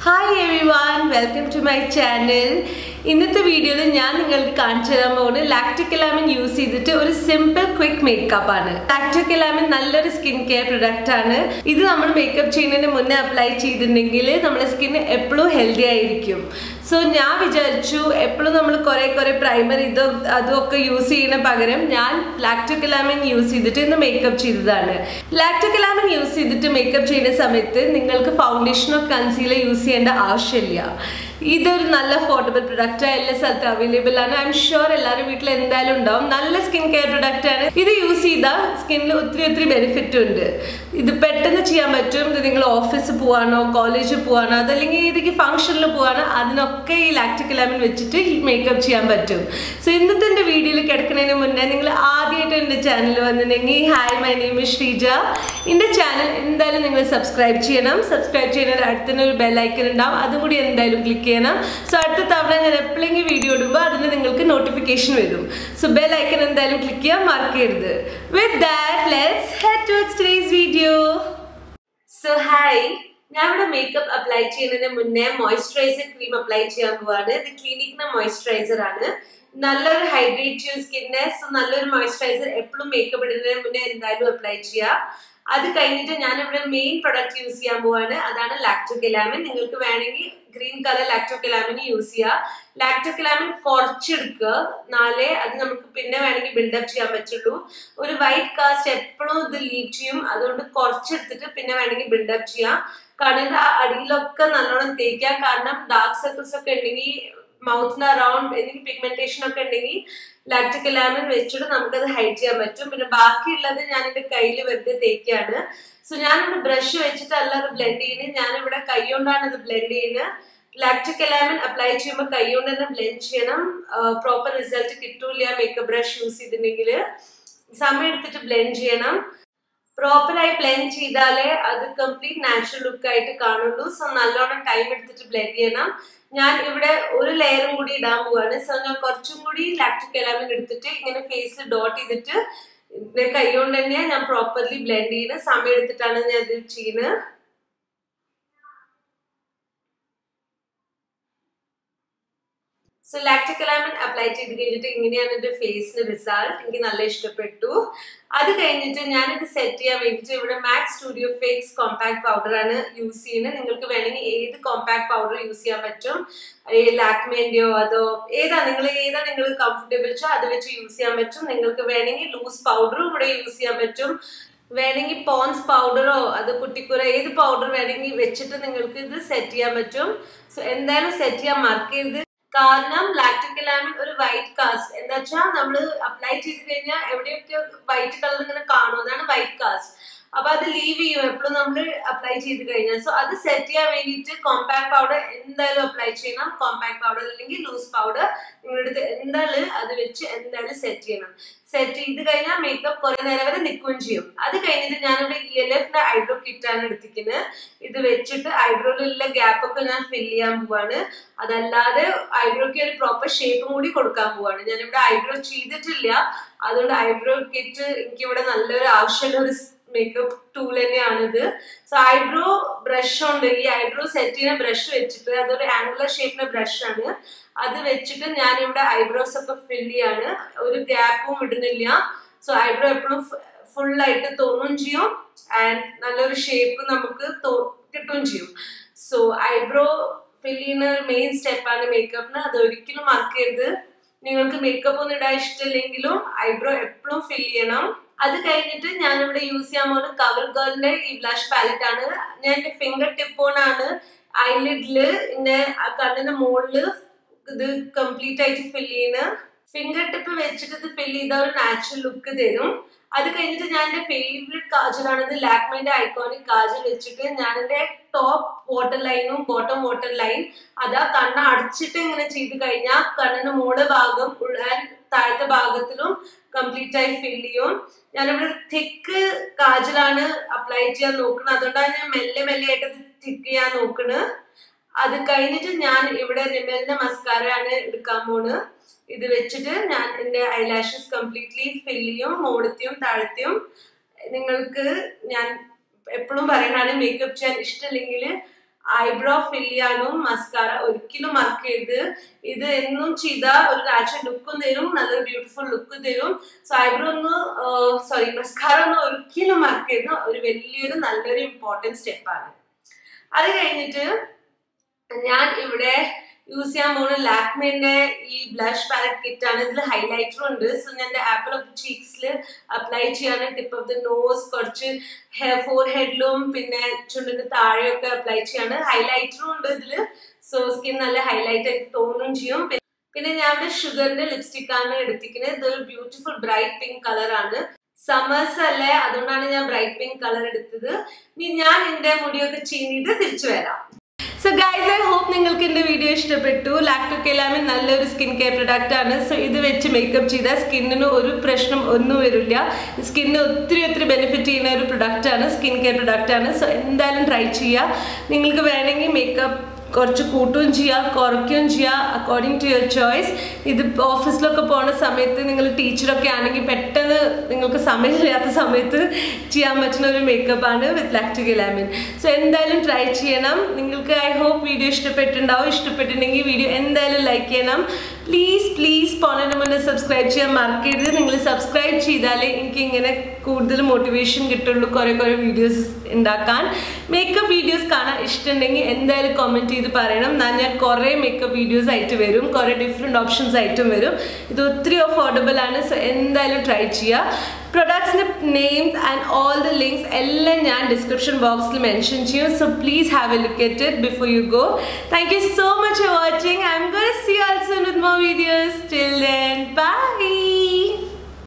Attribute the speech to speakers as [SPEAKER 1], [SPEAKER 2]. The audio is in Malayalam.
[SPEAKER 1] hi everyone welcome to my channel ഇന്നത്തെ വീഡിയോയിൽ ഞാൻ നിങ്ങൾക്ക് കാണിച്ചു തരാൻ പോകുന്നത് ലാക്ടിക്കലാമിൻ യൂസ് ചെയ്തിട്ട് ഒരു സിമ്പിൾ ക്വിക്ക് മേക്കപ്പ് ആണ് ലാക്ടിക്കലാമിൻ നല്ലൊരു സ്കിൻ കെയർ പ്രൊഡക്റ്റ് ആണ് ഇത് നമ്മൾ മേക്കപ്പ് ചെയ്യുന്നതിന് മുന്നേ അപ്ലൈ ചെയ്തിട്ടുണ്ടെങ്കിൽ നമ്മുടെ സ്കിൻ എപ്പോഴും ഹെൽത്തി ആയിരിക്കും സോ ഞാൻ വിചാരിച്ചു എപ്പോഴും നമ്മൾ കുറെ കുറെ പ്രൈമർ ഇതും അതും ഒക്കെ യൂസ് ചെയ്യുന്ന പകരം ഞാൻ ലാക്ടോക്കലാമിൻ യൂസ് ചെയ്തിട്ട് ഇന്ന് മേക്കപ്പ് ചെയ്തതാണ് ലാക്ടോക്കലാമിൻ യൂസ് ചെയ്തിട്ട് മേക്കപ്പ് ചെയ്യുന്ന സമയത്ത് നിങ്ങൾക്ക് ഫൗണ്ടേഷനോ കൺസീലർ യൂസ് ചെയ്യേണ്ട ആവശ്യമില്ല ഇതൊരു നല്ല അഫോർഡബിൾ പ്രൊഡക്റ്റ് എല്ലാ സ്ഥലത്തും അവൈലബിൾ ആണ് ഐ എം ഷുവർ എല്ലാവരും വീട്ടിൽ എന്തായാലും ഉണ്ടാവും നല്ല സ്കിൻ കെയർ പ്രൊഡക്റ്റ് ആണ് ഇത് യൂസ് ചെയ്താൽ സ്കിന്നിൽ ഒത്തിരി ഒത്തിരി ബെനിഫിറ്റ് ഉണ്ട് ഇത് പെട്ടെന്ന് ചെയ്യാൻ പറ്റും ഇത് നിങ്ങൾ ഓഫീസിൽ പോവാനോ കോളേജിൽ പോവാനോ അതല്ലെങ്കിൽ ഏതൊക്കെ ഫംഗ്ഷനിൽ പോവാനോ അതിനൊക്കെ ഈ ലാക്ടിക്കലാമിൻ വെച്ചിട്ട് ഈ മേക്കപ്പ് ചെയ്യാൻ പറ്റും സോ ഇന്നത്തെ എൻ്റെ വീഡിയോയിൽ കിടക്കുന്നതിന് മുന്നേ നിങ്ങൾ ആദ്യമായിട്ട് എൻ്റെ ചാനൽ വന്നിട്ടുണ്ടെങ്കിൽ hi my name is Sreeja എൻ്റെ ചാനൽ എന്തായാലും നിങ്ങൾ സബ്സ്ക്രൈബ് ചെയ്യണം സബ്സ്ക്രൈബ് ചെയ്യുന്നതിന് അടുത്ത് തന്നെ ഒരു ബെല്ലൈക്കൻ ഉണ്ടാവും അതും കൂടി എന്തായാലും ക്ലിക്ക് ചെയ്യണം സോ അടുത്ത തവണ ഞാൻ എപ്പോഴെങ്കിലും വീഡിയോ ഇടുമ്പോൾ അതിന് നിങ്ങൾക്ക് നോട്ടിഫിക്കേഷൻ വരും സോ ബെൽ ഐക്കൺ എന്തായാലും ക്ലിക്ക് ചെയ്യാൻ മറക്കരുത് with that let's head towards today's video so hi ഞാൻ ഇവിടെ മേക്കപ്പ് അപ്ലൈ ചെയ്യുന്നതിന് മുന്നേ മോയ്സ്ചറൈസർ ക്രീം അപ്ലൈ ചെയ്യാൻ പോവാണ് ഇത് ക്ലിനിക്കിന്റെ മോയ്സ്ചറൈസർ ആണ് നല്ലൊരു ഹൈഡ്രേറ്റ് ചെയ്യും സ്കിന്നെ സോ നല്ലൊരു മോയ്സ്ചറൈസർ എപ്പോഴും മേക്കപ്പ് ഇടുന്നതിന് മുന്നേ എന്തായാലും അപ്ലൈ ചെയ്യാം അത് കഴിഞ്ഞിട്ട് ഞാൻ ഇവിടെ മെയിൻ പ്രൊഡക്റ്റ് യൂസ് ചെയ്യാൻ പോവാണ് അതാണ് ലാക്ടോകെലാമിൻ നിങ്ങൾക്ക് വേണമെങ്കിൽ ഗ്രീൻ കളർ ലാക്ടോകെലാമിൻ യൂസ് ചെയ്യുക ലാക്ടോകെലാമിൻ കുറച്ചെടുക്കുക നാലേ അത് നമുക്ക് പിന്നെ വേണമെങ്കിൽ ബിൽഡപ്പ് ചെയ്യാൻ പറ്റുള്ളൂ ഒരു വൈറ്റ് കാസ്റ്റ് എപ്പോഴും ഇത് ലീവ് ചെയ്യും അതുകൊണ്ട് കുറച്ചെടുത്തിട്ട് പിന്നെ വേണമെങ്കിൽ ബിൽഡപ്പ് ചെയ്യാം കണ്ണിന്റെ അടിയിലൊക്കെ നല്ലോണം തേക്കുക കാരണം ഡാർക്ക് സർക്കിൾസ് ഒക്കെ ഉണ്ടെങ്കിൽ മൗത്തിന് അറൗണ്ട് എന്തെങ്കിലും പിഗ്മെന്റേഷൻ ഒക്കെ ഉണ്ടെങ്കിൽ ലാക്ടിക്കലാമിൻ വെച്ചിട്ട് നമുക്കത് ഹൈഡ് ചെയ്യാൻ പറ്റും പിന്നെ ബാക്കിയുള്ളത് ഞാൻ എന്റെ കയ്യിൽ വെറുതെ തേക്കാണ് സോ ഞാനിവിടെ ബ്രഷ് വെച്ചിട്ടല്ല അത് ബ്ലെൻഡ് ചെയ്യുന്നത് ഞാനിവിടെ കൈ കൊണ്ടാണ് ഇത് ബ്ലെൻഡ് ചെയ്യുന്നത് ലാക്ടിക്കലാമിൻ അപ്ലൈ ചെയ്യുമ്പോൾ കൈ കൊണ്ട് തന്നെ ബ്ലെൻഡ് ചെയ്യണം പ്രോപ്പർ റിസൾട്ട് കിട്ടൂല മേക്കപ്പ് ബ്രഷ് യൂസ് ചെയ്തിട്ടുണ്ടെങ്കിൽ സമയം എടുത്തിട്ട് ബ്ലെൻഡ് ചെയ്യണം പ്രോപ്പറായി ബ്ലെൻഡ് ചെയ്താലേ അത് കംപ്ലീറ്റ് നാച്ചുറൽ ലുക്ക് ആയിട്ട് കാണുള്ളൂ സോ നല്ലോണം ടൈം എടുത്തിട്ട് ബ്ലെൻഡ് ചെയ്യണം ഞാൻ ഇവിടെ ഒരു ലെയറും കൂടി ഇടാൻ പോവാണ് സോ ഞാൻ കുറച്ചും കൂടി ലാക്ടിക് എലാമിൻ എടുത്തിട്ട് ഇങ്ങനെ ഫേസിൽ ഡോട്ട് ചെയ്തിട്ട് കൈ കൊണ്ട് തന്നെ ഞാൻ പ്രോപ്പർലി ബ്ലെൻഡ് ചെയ്യുന്നത് സമയം എടുത്തിട്ടാണ് ഞാൻ ഇത് ചെയ്യുന്നത് സോ ലാക്ടോകലാമിൻ അപ്ലൈ ചെയ്ത് കഴിഞ്ഞിട്ട് ഇങ്ങനെയാണ് എൻ്റെ ഫേസിന് റിസൾട്ട് എനിക്ക് നല്ല ഇഷ്ടപ്പെട്ടു അത് കഴിഞ്ഞിട്ട് ഞാനിത് സെറ്റ് ചെയ്യാൻ വേണ്ടിയിട്ട് ഇവിടെ MAC's studio fix compact powder ആണ് യൂസ് ചെയ്യുന്നത് നിങ്ങൾക്ക് വേണമെങ്കിൽ ഏത് കോമ്പാക്ട് പൗഡർ യൂസ് ചെയ്യാൻ പറ്റും ലാക്മേന്റെയോ അതോ ഏതാ നിങ്ങൾ ഏതാ നിങ്ങൾ കംഫർട്ടബിൾ വെച്ചോ അത് വെച്ച് യൂസ് ചെയ്യാൻ പറ്റും നിങ്ങൾക്ക് വേണമെങ്കിൽ ലൂസ് പൗഡറും ഇവിടെ യൂസ് ചെയ്യാൻ പറ്റും വേണമെങ്കിൽ പോൺസ് പൗഡറോ അത് കുട്ടിക്കുര ഏത് പൗഡർ വേണമെങ്കിൽ വെച്ചിട്ട് നിങ്ങൾക്ക് ഇത് സെറ്റ് ചെയ്യാൻ പറ്റും സോ എന്തായാലും സെറ്റ് ചെയ്യാൻ മറക്കരുത് കാരണം ലാക്ടിക്കലാമിൻ ഒരു വൈറ്റ് കാസ്റ്റ് എന്താ വെച്ചാൽ നമ്മൾ അപ്ലൈ ചെയ്ത് കഴിഞ്ഞാൽ എവിടെയൊക്കെ വൈറ്റ് കളർ ഇങ്ങനെ കാണും അതാണ് വൈറ്റ് കാസ്റ്റ് അപ്പൊ അത് ലീവ് ചെയ്യും എപ്പോഴും നമ്മൾ അപ്ലൈ ചെയ്ത് കഴിഞ്ഞാൽ സോ അത് സെറ്റ് ചെയ്യാൻ വേണ്ടിയിട്ട് കോമ്പാക്ട് പൗഡർ എന്തായാലും അപ്ലൈ ചെയ്യണം കോമ്പാക്ട് പൗഡർ അല്ലെങ്കിൽ ലൂസ് പൗഡർ നിങ്ങളുടെ അടുത്ത് എന്തായാലും അത് വെച്ച് എന്തായാലും സെറ്റ് ചെയ്യണം സെറ്റ് ചെയ്ത് കഴിഞ്ഞാൽ മേക്കപ്പ് കുറെ നേരം വരെ നിൽക്കുകയും ചെയ്യും അത് കഴിഞ്ഞിട്ട് ഞാനിവിടെ ഇ എൽ എഫിന്റെ ഐബ്രോ കിറ്റാണ് എടുത്തിരിക്കുന്നത് ഇത് വെച്ചിട്ട് ഐബ്രോയിലുള്ള ഗ്യാപ്പ് ഒക്കെ ഞാൻ ഫിൽ ചെയ്യാൻ പോവാണ് അതല്ലാതെ ഐബ്രോയ്ക്ക് ഒരു പ്രോപ്പർ ഷേപ്പും കൂടി കൊടുക്കാൻ പോവാണ് ഞാനിവിടെ ഐബ്രോ ചെയ്തിട്ടില്ല അതുകൊണ്ട് ഐബ്രോ കിറ്റ് എനിക്ക് ഇവിടെ നല്ലൊരു ആവശ്യമുള്ള ഒരു മേക്കപ്പ് ടൂൾ തന്നെയാണിത് സോ ഐബ്രോ ബ്രഷ് ഉണ്ട് ഈ ഐബ്രോ സെറ്റ് ചെയ്യുന്ന ബ്രഷ് വെച്ചിട്ട് അതൊരു ആംഗുലർ ഷേപ്പിന്റെ ബ്രഷ് ആണ് അത് വെച്ചിട്ട് ഞാൻ ഇവിടെ ഐബ്രോസ് ഒക്കെ ഫിൽ ചെയ്യാണ് ഒരു ഗ്യാപ്പും ഇടുന്നില്ല സോ ഐബ്രോ എപ്പോഴും ഫുൾ ആയിട്ട് തോന്നും ചെയ്യും ആൻഡ് നല്ലൊരു ഷേപ്പ് നമുക്ക് കിട്ടുകയും ചെയ്യും സോ ഐബ്രോ ഫിൽ ചെയ്യുന്ന ഒരു മെയിൻ സ്റ്റെപ്പാണ് മേക്കപ്പിന് അത് ഒരിക്കലും മറക്കരുത് നിങ്ങൾക്ക് മേക്കപ്പ് ഒന്നും ഇടാൻ ഇഷ്ടമില്ലെങ്കിലും ഐബ്രോ എപ്പോഴും ഫിൽ ചെയ്യണം അത് കഴിഞ്ഞിട്ട് ഞാൻ ഇവിടെ യൂസ് ചെയ്യാൻ പോകുന്നത് കവർ ഗേളിന്റെ ഈ ബ്ലഷ് പാലറ്റ് ആണ് ഞാൻ എന്റെ ഫിംഗർ ടിപ്പോണാണ് ഐലിഡില് എന്റെ കണ്ണിന്റെ മുകളില് ഇത് കംപ്ലീറ്റ് ആയിട്ട് ഫിൽ ചെയ്യുന്ന ഫിംഗർ ടിപ്പ് വെച്ചിട്ട് ഇത് ഫിൽ ചെയ്ത ഒരു നാച്ചുറൽ ലുക്ക് തരും അത് കഴിഞ്ഞിട്ട് ഞാൻ എന്റെ ഫേവറേറ്റ് കാജലാണ് ഇത് ലാക്മേന്റെ ഐക്കോണിക് കാജൽ വെച്ചിട്ട് ഞാൻ എന്റെ ടോപ്പ് വാട്ടർ ലൈനും ബോട്ടം വാട്ടർ ലൈൻ അതാ കണ്ണ് അടച്ചിട്ട് ഇങ്ങനെ ചെയ്ത് കഴിഞ്ഞാൽ കണ്ണിന് മോള് ഭാഗം ഉള്ളാൻ താഴത്തെ ഭാഗത്തിലും കംപ്ലീറ്റ് ആയി ഫിൽ ചെയ്യും ഞാനിവിടെ തിക്ക് കാജലാണ് അപ്ലൈ ചെയ്യാൻ നോക്കുന്നത് അതുകൊണ്ടാണ് ഞാൻ മെല്ലെ മെല്ലെ ആയിട്ട് അത് തിക്ക് ചെയ്യാൻ നോക്കുന്നത് അത് കഴിഞ്ഞിട്ട് ഞാൻ ഇവിടെ റിമലിന്റെ മസ്കാര ആണ് എടുക്കാൻ പോണ് ഇത് വെച്ചിട്ട് ഞാൻ എന്റെ ഐലാഷസ് കംപ്ലീറ്റ്ലി ഫിൽ ചെയ്യും മുകളിലത്തെയും താഴത്തെയും നിങ്ങൾക്ക് ഞാൻ എപ്പോഴും പറയണാണ് മേക്കപ്പ് ചെയ്യാൻ ഇഷ്ടമില്ലെങ്കിൽ ഐബ്രോ ഫിൽ ചെയ്യാനും മസ്കാര ഒരിക്കലും മറക്കരുത് ഇത് എന്നും ചെയ്ത ഒരു നാച്ചുറൽ ലുക്കും തരും നല്ലൊരു ബ്യൂട്ടിഫുൾ ലുക്ക് തരും സോ ഐബ്രോ ഒന്ന് സോറി മസ്കാര ഒന്ന് ഒരിക്കലും മറക്കരുത് ഒരു വലിയൊരു നല്ലൊരു ഇമ്പോർട്ടൻറ്റ് സ്റ്റെപ്പാണ് അത് കഴിഞ്ഞിട്ട് ഞാൻ ഇവിടെ യൂസ് ചെയ്യാൻ പോകുന്ന ലാക്മേന്റെ ഈ ബ്ലഷ് പാലറ്റ് കിറ്റ് ആണ് ഇതിൽ ഹൈലൈറ്ററും ഉണ്ട് സോ ഞാൻ എൻ്റെ ആപ്പിൾ ഓഫ് ചീക്സിൽ അപ്ലൈ ചെയ്യാണ് ടിപ്പ് ഓഫ് ദ നോസ് കുറച്ച് ഹെയർ ഫോർ ഹെഡിലും പിന്നെ ചുണ്ടിന്റെ താഴെയൊക്കെ അപ്ലൈ ചെയ്യാണ് ഹൈലൈറ്ററും ഉണ്ട് ഇതിൽ സോ സ്കിൻ നല്ല ഹൈലൈറ്റ് ആയിട്ട് തോന്നുകയും ചെയ്യും പിന്നെ ഞാൻ ഇവിടെ ഷുഗറിന്റെ ലിപ്സ്റ്റിക് ആണ് എടുത്തിരിക്കുന്നത് ഇതൊരു ബ്യൂട്ടിഫുൾ ബ്രൈറ്റ് പിങ്ക് കളറാണ് സമ്മേഴ്സ് അല്ലേ അതുകൊണ്ടാണ് ഞാൻ ബ്രൈറ്റ് പിങ്ക് കളർ എടുത്തത് ഇനി ഞാൻ എന്റെ മുടിയൊക്കെ ചീനിട്ട് തിരിച്ചു വരാം സോ ഗൈസ് ഐ ഹോപ്പ് നിങ്ങൾക്ക് എൻ്റെ വീഡിയോ ഇഷ്ടപ്പെട്ടു ലാക്ടോക്കെലാമിൻ നല്ലൊരു സ്കിൻ കെയർ പ്രൊഡക്റ്റ് ആണ് സോ ഇത് വെച്ച് മേക്കപ്പ് ചെയ്താൽ സ്കിന്നിന് ഒരു പ്രശ്നം ഒന്നും വരില്ല സ്കിന്നിന് ഒത്തിരി ഒത്തിരി ബെനിഫിറ്റ് ചെയ്യുന്ന ഒരു പ്രൊഡക്റ്റ് ആണ് സ്കിൻ കെയർ പ്രൊഡക്റ്റ് ആണ് സോ എന്തായാലും ട്രൈ ചെയ്യുക നിങ്ങൾക്ക് വേണമെങ്കിൽ മേക്കപ്പ് കുറച്ച് കൂട്ടുകയും ചെയ്യാം കുറയ്ക്കുകയും ചെയ്യാം അക്കോർഡിംഗ് ടു യുവർ ചോയ്സ് ഇത് ഓഫീസിലൊക്കെ പോകുന്ന സമയത്ത് നിങ്ങൾ ടീച്ചറൊക്കെ ആണെങ്കിൽ പെട്ടെന്ന് നിങ്ങൾക്ക് സമയമില്ലാത്ത സമയത്ത് ചെയ്യാൻ പറ്റുന്ന ഒരു മേക്കപ്പ് ആണ് വിത്ത് ലാക്ടിക് ലാമിൻ സോ എന്തായാലും ട്രൈ ചെയ്യണം നിങ്ങൾക്ക് ഐ ഹോപ്പ് വീഡിയോ ഇഷ്ടപ്പെട്ടിട്ടുണ്ടാവും ഇഷ്ടപ്പെട്ടിട്ടുണ്ടെങ്കിൽ വീഡിയോ എന്തായാലും ലൈക്ക് ചെയ്യണം പ്ലീസ് പ്ലീസ് പോണതിന് മുന്നേ സബ്സ്ക്രൈബ് ചെയ്യാൻ മറക്കരുത് നിങ്ങൾ സബ്സ്ക്രൈബ് ചെയ്താലേ എനിക്ക് ഇങ്ങനെ കൂടുതൽ മോട്ടിവേഷൻ കിട്ടുള്ളൂ കുറേ കുറേ വീഡിയോസ് ഉണ്ടാക്കാൻ മേക്കപ്പ് വീഡിയോസ് കാണാൻ ഇഷ്ടമുണ്ടെങ്കിൽ എന്തായാലും കമൻറ്റ് ചെയ്ത് പറയണം എന്നാൽ ഞാൻ കുറേ മേക്കപ്പ് വീഡിയോസ് ആയിട്ട് വരും കുറേ ഡിഫറെൻറ്റ് ഓപ്ഷൻസ് ആയിട്ടും വരും ഇത് ഒത്തിരി അഫോർഡബിൾ ആണ് സോ എന്തായാലും ട്രൈ ചെയ്യുക പ്രൊഡക്ട്സിൻ്റെ names and all the links എല്ലാം ഞാൻ ഡിസ്ക്രിപ്ഷൻ ബോക്സിൽ മെൻഷൻ ചെയ്യും so please have a look at it before you go thank you so much for watching I'm gonna see also with more videos till then by